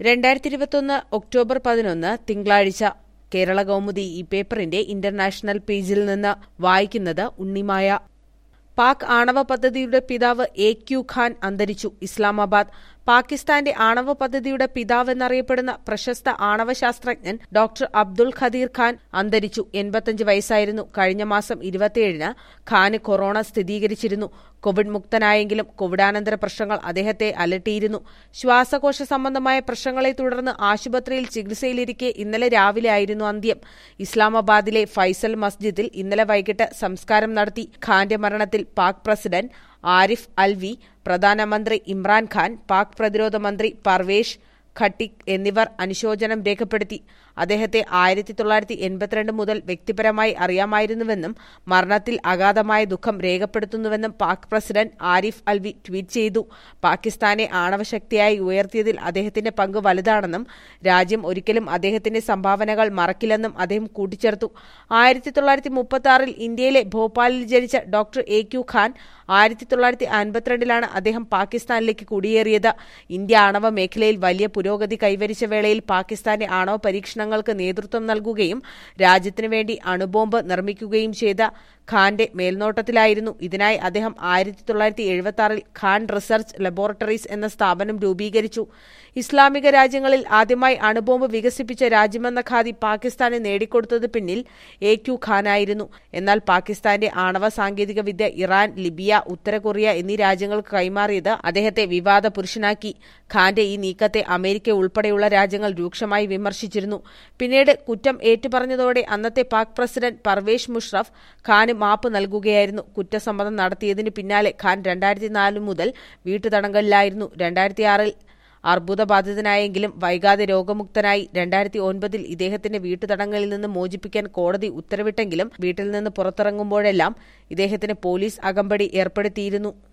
രണ്ടായിരത്തി ഇരുപത്തൊന്ന് ഒക്ടോബർ പതിനൊന്ന് തിങ്കളാഴ്ച കേരള കൗമുദി ഈ പേപ്പറിന്റെ ഇന്റർനാഷണൽ പേജിൽ നിന്ന് വായിക്കുന്നത് ഉണ്ണിമായ പാക് ആണവ പദ്ധതിയുടെ പിതാവ് എ ക്യു ഖാൻ അന്തരിച്ചു ഇസ്ലാമാബാദ് പാകിസ്ഥാന്റെ ആണവ പദ്ധതിയുടെ പിതാവെന്നറിയപ്പെടുന്ന പ്രശസ്ത ആണവ ശാസ്ത്രജ്ഞൻ ഡോക്ടർ അബ്ദുൾ ഖദീർ ഖാൻ അന്തരിച്ചു എൺപത്തഞ്ച് വയസ്സായിരുന്നു കഴിഞ്ഞ മാസം ഇരുപത്തിയേഴിന് ഖാന് കൊറോണ സ്ഥിരീകരിച്ചിരുന്നു കോവിഡ് മുക്തനായെങ്കിലും കോവിഡാനന്തര പ്രശ്നങ്ങൾ അദ്ദേഹത്തെ അലട്ടിയിരുന്നു ശ്വാസകോശ സംബന്ധമായ പ്രശ്നങ്ങളെ തുടർന്ന് ആശുപത്രിയിൽ ചികിത്സയിലിരിക്കെ ഇന്നലെ രാവിലെയായിരുന്നു അന്ത്യം ഇസ്ലാമാബാദിലെ ഫൈസൽ മസ്ജിദിൽ ഇന്നലെ വൈകിട്ട് സംസ്കാരം നടത്തി ഖാന്റെ മരണത്തിൽ പാക് പ്രസിഡന്റ് ആരിഫ് അൽവി പ്രധാനമന്ത്രി ഇമ്രാൻഖാൻ പാക് പ്രതിരോധ മന്ത്രി പർവേഷ് ഖട്ടിക് എന്നിവർ അനുശോചനം രേഖപ്പെടുത്തി അദ്ദേഹത്തെ ആയിരത്തി തൊള്ളായിരത്തി എൺപത്തിരണ്ട് മുതൽ വ്യക്തിപരമായി അറിയാമായിരുന്നുവെന്നും മരണത്തിൽ അഗാധമായ ദുഃഖം രേഖപ്പെടുത്തുന്നുവെന്നും പാക് പ്രസിഡന്റ് ആരിഫ് അൽവി ട്വീറ്റ് ചെയ്തു പാകിസ്ഥാനെ ആണവശക്തിയായി ഉയർത്തിയതിൽ അദ്ദേഹത്തിന്റെ പങ്ക് വലുതാണെന്നും രാജ്യം ഒരിക്കലും അദ്ദേഹത്തിന്റെ സംഭാവനകൾ മറക്കില്ലെന്നും അദ്ദേഹം കൂട്ടിച്ചേർത്തു ആയിരത്തി തൊള്ളായിരത്തി മുപ്പത്തി ആറിൽ ഇന്ത്യയിലെ ഭോപ്പാലിൽ ജനിച്ച ഡോക്ടർ എ ക്യു ഖാൻ ആയിരത്തി തൊള്ളായിരത്തി അൻപത്തിരണ്ടിലാണ് അദ്ദേഹം പാകിസ്ഥാനിലേക്ക് കുടിയേറിയത് ഇന്ത്യ ആണവ മേഖലയിൽ വലിയ പുരോഗതി കൈവരിച്ച വേളയിൽ പാകിസ്ഥാന്റെ ആണവ പരീക്ഷണങ്ങൾക്ക് നേതൃത്വം നൽകുകയും രാജ്യത്തിനു വേണ്ടി അണുബോംബ് നിർമ്മിക്കുകയും ചെയ്ത ഖാന്റെ മേൽനോട്ടത്തിലായിരുന്നു ഇതിനായി അദ്ദേഹം ആയിരത്തി തൊള്ളായിരത്തി എഴുപത്തി ആറിൽ ഖാൻ റിസർച്ച് ലബോറട്ടറീസ് എന്ന സ്ഥാപനം രൂപീകരിച്ചു ഇസ്ലാമിക രാജ്യങ്ങളിൽ ആദ്യമായി അണുബോംബ് വികസിപ്പിച്ച രാജ്യമെന്ന ഖാദി പാകിസ്ഥാന് നേടിക്കൊടുത്തത് പിന്നിൽ എ ക്യു ഖാനായിരുന്നു എന്നാൽ പാകിസ്ഥാന്റെ ആണവ സാങ്കേതിക വിദ്യ ഇറാൻ ലിബിയ ഉത്തര കൊറിയ എന്നീ രാജ്യങ്ങൾക്ക് കൈമാറിയത് അദ്ദേഹത്തെ വിവാദ പുരുഷനാക്കി ഖാന്റെ ഈ നീക്കത്തെ അമേരിക്ക ഉൾപ്പെടെയുള്ള രാജ്യങ്ങൾ രൂക്ഷമായി വിമർശിച്ചിരുന്നു പിന്നീട് കുറ്റം ഏറ്റുപറഞ്ഞതോടെ അന്നത്തെ പാക് പ്രസിഡന്റ് പർവേഷ് മുഷറഫ് ഖാന് മാപ്പ് നൽകുകയായിരുന്നു കുറ്റസമ്മതം നടത്തിയതിന് പിന്നാലെ ഖാൻ രണ്ടായിരത്തി നാല് മുതൽ വീട്ടുതടങ്കലിലായിരുന്നു രണ്ടായിരത്തിയാറിൽ അർബുദബാധിതനായെങ്കിലും വൈകാതെ രോഗമുക്തനായി രണ്ടായിരത്തി ഒൻപതിൽ ഇദ്ദേഹത്തിന്റെ വീട്ടുതടങ്കലിൽ നിന്ന് മോചിപ്പിക്കാൻ കോടതി ഉത്തരവിട്ടെങ്കിലും വീട്ടിൽ നിന്ന് പുറത്തിറങ്ങുമ്പോഴെല്ലാം ഇദ്ദേഹത്തിന് പോലീസ് അകമ്പടി ഏർപ്പെടുത്തിയിരുന്നു